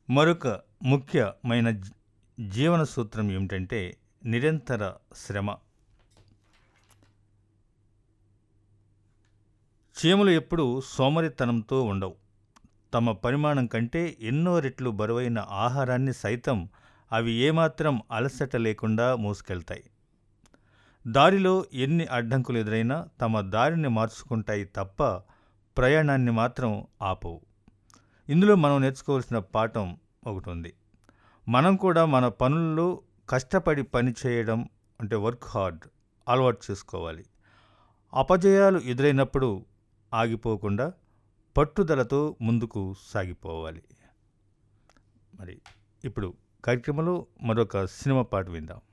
మరొక ముఖ్యమైన జీ- జీవన సూత్రం ఏమిటంటే నిరంతర శ్రమ చీమలు ఎప్పుడూ సోమరితనంతో ఉండవు తమ పరిమాణం కంటే ఎన్నో రెట్లు బరువైన ఆహారాన్ని సైతం అవి ఏమాత్రం అలసట లేకుండా మోసుకెళ్తాయి దారిలో ఎన్ని అడ్డంకులు ఎదురైనా తమ దారిని మార్చుకుంటాయి తప్ప ప్రయాణాన్ని మాత్రం ఆపవు ఇందులో మనం నేర్చుకోవాల్సిన పాఠం ఒకటి ఉంది మనం కూడా మన పనుల్లో కష్టపడి పని చేయడం అంటే వర్క్ హార్డ్ అలవాటు చేసుకోవాలి అపజయాలు ఎదురైనప్పుడు ఆగిపోకుండా పట్టుదలతో ముందుకు సాగిపోవాలి మరి ఇప్పుడు కార్యక్రమంలో మరొక సినిమా పాట విందాం